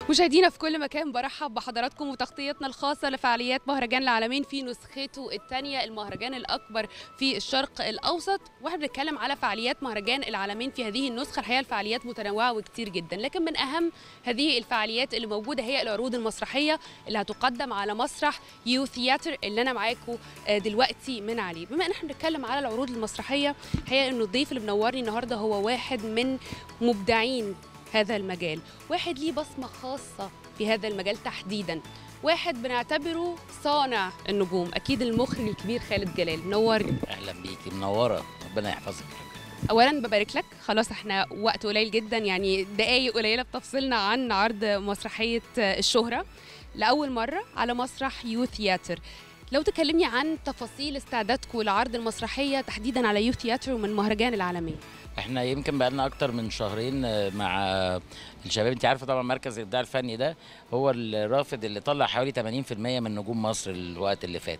مشاهدينا في كل مكان برحب بحضراتكم وتغطيتنا الخاصة لفعاليات مهرجان العالمين في نسخته الثانية المهرجان الأكبر في الشرق الأوسط واحنا بنتكلم على فعاليات مهرجان العالمين في هذه النسخة الحقيقة الفعاليات متنوعة وكتير جدا لكن من أهم هذه الفعاليات اللي موجودة هي العروض المسرحية اللي هتقدم على مسرح يو ثياتر اللي أنا معاكم دلوقتي من عليه بما إن احنا بنتكلم على العروض المسرحية هي إنه الضيف اللي منورني النهاردة هو واحد من مبدعين هذا المجال واحد ليه بصمة خاصة في هذا المجال تحديدا واحد بنعتبره صانع النجوم أكيد المخرج الكبير خالد جلال منورني اهلا بيكي منوره ربنا يحفظك أولا ببارك لك خلاص احنا وقت قليل جدا يعني دقايق قليلة بتفصلنا عن عرض مسرحية الشهرة لأول مرة على مسرح يو ثياتر لو تكلمني عن تفاصيل استعدادكم لعرض المسرحية تحديدا على يو ثياتر ومن مهرجان العالمين احنا يمكن بقالنا اكتر من شهرين آه، مع الشباب انت عارفه طبعا مركز الابداع الفني ده هو الرافد اللي طلع حوالي 80% من نجوم مصر الوقت اللي فات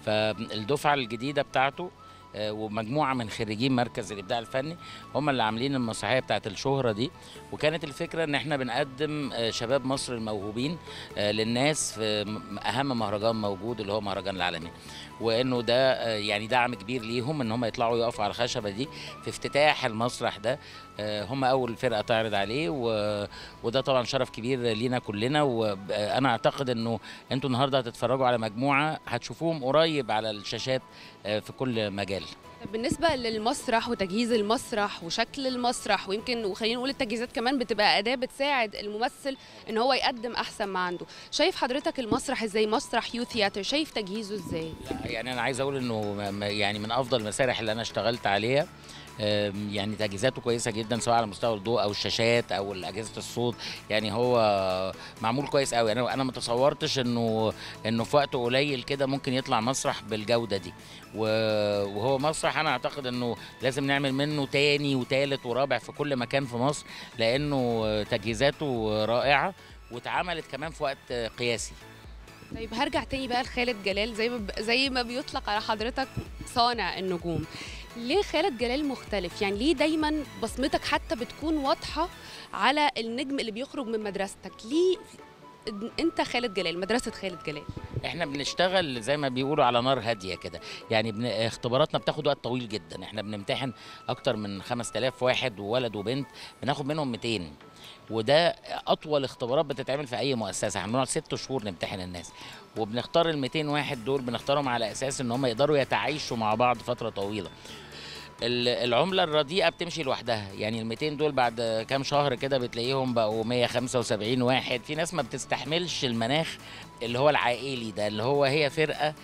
فالدفعه الجديده بتاعته آه، ومجموعه من خريجين مركز الابداع الفني هم اللي عاملين المسرحيه بتاعت الشهره دي وكانت الفكره ان احنا بنقدم آه، شباب مصر الموهوبين آه، للناس في م- اهم مهرجان موجود اللي هو مهرجان العالمي وانه ده آه، يعني دعم كبير ليهم ان هم يطلعوا يقفوا على الخشبه دي في افتتاح المسرح ده آه، هم اول فرقه تعرض عليه و... وده طبعا شرف كبير لينا كلنا وانا اعتقد انه انتوا النهارده هتتفرجوا على مجموعه هتشوفوهم قريب على الشاشات آه، في كل مجال طب بالنسبة للمسرح وتجهيز المسرح وشكل المسرح ويمكن وخلينا نقول التجهيزات كمان بتبقى أداة بتساعد الممثل إن هو يقدم أحسن ما عنده، شايف حضرتك المسرح إزاي مسرح يو ثياتر شايف تجهيزه إزاي؟ لا يعني انا عايز اقول انه م- م- يعني من افضل المسارح اللي انا اشتغلت عليها آم، يعني تجهيزاته كويسه جدا سواء على مستوى الضوء او الشاشات او اجهزه الصوت يعني هو معمول كويس قوي انا انا ما تصورتش انه انه في وقت قليل كده ممكن يطلع مسرح بالجوده دي و- وهو مسرح انا اعتقد انه لازم نعمل منه تاني وتالت ورابع في كل مكان في مصر لانه تجهيزاته رائعه واتعملت كمان في وقت قياسي طيب هرجع تاني بقى لخالد جلال زي ما ب... زي ما بيطلق على حضرتك صانع النجوم ليه خالد جلال مختلف يعني ليه دايما بصمتك حتى بتكون واضحة على النجم اللي بيخرج من مدرستك ليه انت خالد جلال مدرسة خالد جلال احنا بنشتغل زي ما بيقولوا على نار هاديه كده يعني بن... اختباراتنا بتاخد وقت طويل جدا احنا بنمتحن اكتر من 5000 واحد وولد وبنت بناخد منهم 200 وده اطول اختبارات بتتعمل في اي مؤسسه احنا بنقعد ست شهور نمتحن الناس وبنختار ال 200 واحد دول بنختارهم على اساس ان هم يقدروا يتعايشوا مع بعض فتره طويله ال- العمله الرديئه بتمشي لوحدها يعني ال 200 دول بعد كام شهر كده بتلاقيهم بقوا 175 واحد في ناس ما بتستحملش المناخ اللي هو العائلي ده اللي هو هي فرقه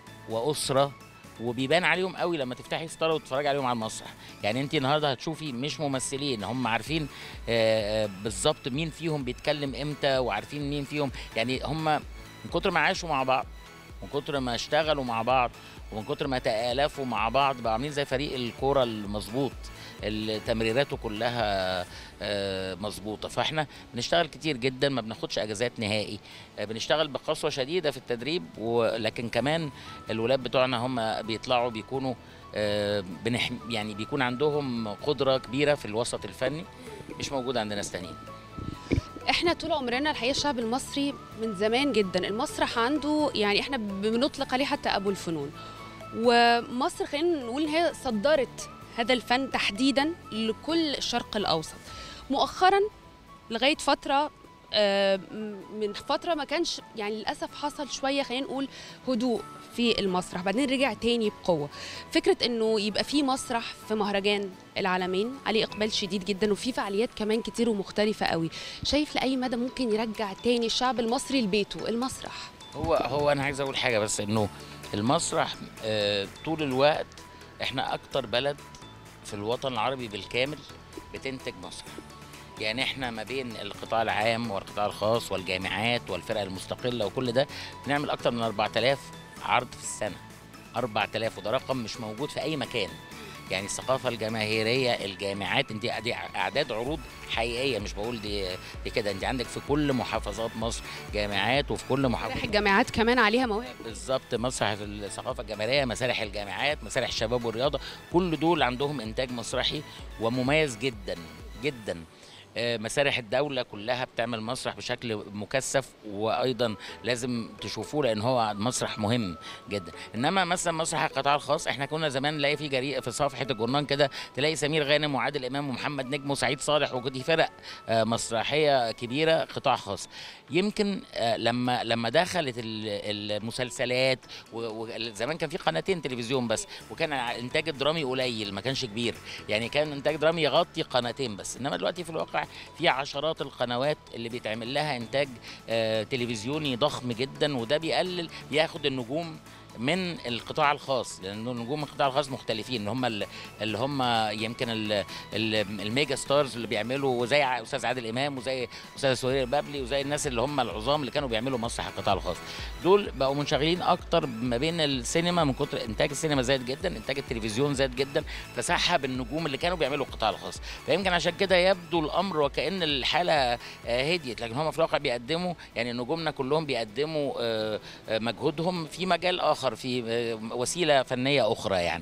واسره وبيبان عليهم قوي لما تفتحي ستاره وتتفرجي عليهم على المسرح يعني انت النهارده هتشوفي مش ممثلين هم عارفين آه، آه، بالظبط مين فيهم بيتكلم امتى وعارفين مين فيهم يعني هم من كتر ما عاشوا مع بعض من كتر ما اشتغلوا مع بعض ومن كتر ما تآلفوا مع بعض بقوا عاملين زي فريق الكوره المظبوط اللي تمريراته كلها آه، مظبوطه فاحنا بنشتغل كتير جدا ما بناخدش اجازات نهائي آه، بنشتغل بقسوه شديده في التدريب ولكن كمان الولاد بتوعنا هم بيطلعوا بيكونوا آه، بنح يعني بيكون عندهم قدره كبيره في الوسط الفني مش موجوده عند ناس تانيين احنا طول عمرنا الحقيقه الشعب المصري من زمان جدا المسرح عنده يعني احنا بنطلق عليه حتى ابو الفنون ومصر خلينا نقول ان هي صدرت هذا الفن تحديدا لكل الشرق الاوسط مؤخرا لغايه فتره آه، من فتره ما كانش يعني للاسف حصل شويه خلينا نقول هدوء في المسرح بعدين رجع تاني بقوه فكره انه يبقى في مسرح في مهرجان العالمين عليه اقبال شديد جدا وفي فعاليات كمان كتير ومختلفه قوي شايف لاي مدى ممكن يرجع تاني الشعب المصري لبيته المسرح هو هو انا عايز اقول حاجه بس انه المسرح آه، طول الوقت احنا اكتر بلد في الوطن العربي بالكامل بتنتج مسرح يعني احنا ما بين القطاع العام والقطاع الخاص والجامعات والفرق المستقله وكل ده بنعمل اكتر من 4000 عرض في السنه 4000 وده رقم مش موجود في اي مكان يعني الثقافه الجماهيريه الجامعات انت دي اعداد عروض حقيقيه مش بقول دي دي كده انت عندك في كل محافظات مصر جامعات وفي كل محافظه مسرح الجامعات كمان عليها مواهب بالظبط مسرح الثقافه الجماهيريه مسارح الجامعات مسارح الشباب والرياضه كل دول عندهم انتاج مسرحي ومميز جدا جدا آه، مسارح الدوله كلها بتعمل مسرح بشكل مكثف وايضا لازم تشوفوه لان هو مسرح مهم جدا انما مثلا مسرح القطاع الخاص احنا كنا زمان نلاقي في جريء في صفحه الجورنان كده تلاقي سمير غانم وعادل امام ومحمد نجم وسعيد صالح ودي فرق آه، مسرحيه كبيره قطاع خاص يمكن آه، لما لما دخلت ال- المسلسلات وزمان كان في قناتين تلفزيون بس وكان الانتاج الدرامي قليل ما كانش كبير يعني كان انتاج درامي يغطي قناتين بس انما دلوقتي في الواقع في عشرات القنوات اللي بيتعمل لها انتاج آه، تلفزيوني ضخم جدا وده بيقلل بياخد النجوم من القطاع الخاص لان نجوم القطاع الخاص مختلفين اللي هم ال- اللي هم يمكن ال- ال- الميجا ستارز اللي بيعملوا زي ع- استاذ عادل امام وزي استاذ سهير البابلي وزي الناس اللي هم العظام اللي كانوا بيعملوا مسرح القطاع الخاص دول بقوا منشغلين اكتر ما بين السينما من كتر انتاج السينما زاد جدا انتاج التلفزيون زاد جدا فسحب النجوم اللي كانوا بيعملوا القطاع الخاص فيمكن عشان كده يبدو الامر وكان الحاله آه، هديت لكن هم في الواقع بيقدموا يعني نجومنا كلهم بيقدموا آه، آه، مجهودهم في مجال اخر في آه، وسيله فنيه اخرى يعني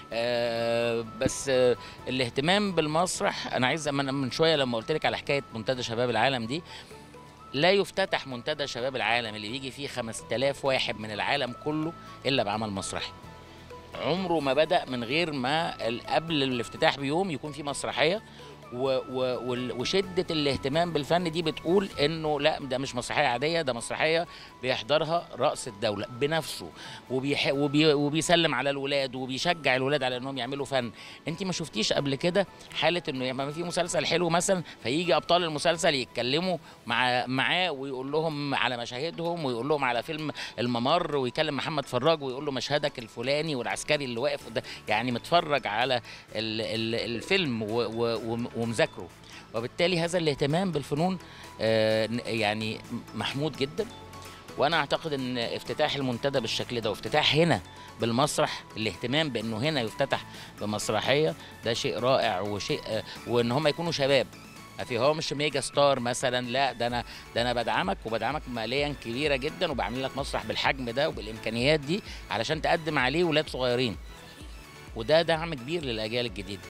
آه، بس آه، الاهتمام بالمسرح انا عايز من من شويه لما قلت لك على حكايه منتدى شباب العالم دي لا يفتتح منتدى شباب العالم اللي بيجي فيه 5000 واحد من العالم كله الا بعمل مسرحي عمره ما بدا من غير ما ال- قبل الافتتاح بيوم يكون في مسرحيه و و وال- وشده الاهتمام بالفن دي بتقول انه لا ده مش مسرحيه عاديه ده مسرحيه بيحضرها راس الدوله بنفسه وبيح وبي وبيسلم على الولاد وبيشجع الولاد على انهم يعملوا فن انت ما شفتيش قبل كده حاله انه يبقى في مسلسل حلو مثلا فيجي ابطال المسلسل يتكلموا مع معاه ويقول لهم على مشاهدهم ويقول لهم على فيلم الممر ويكلم محمد فراج ويقول له مشهدك الفلاني والعسكري اللي واقف ده يعني متفرج على ال ال الفيلم و و وم- ومذاكره وبالتالي هذا الاهتمام بالفنون آه، ن- يعني محمود جدا وانا اعتقد ان افتتاح المنتدى بالشكل ده وافتتاح هنا بالمسرح الاهتمام بانه هنا يفتتح بمسرحيه ده شيء رائع وشيء آه، وان هم يكونوا شباب في هو مش ميجا ستار مثلا لا ده انا ده انا بدعمك وبدعمك ماليا كبيره جدا وبعمل لك مسرح بالحجم ده وبالامكانيات دي علشان تقدم عليه ولاد صغيرين وده دعم كبير للاجيال الجديده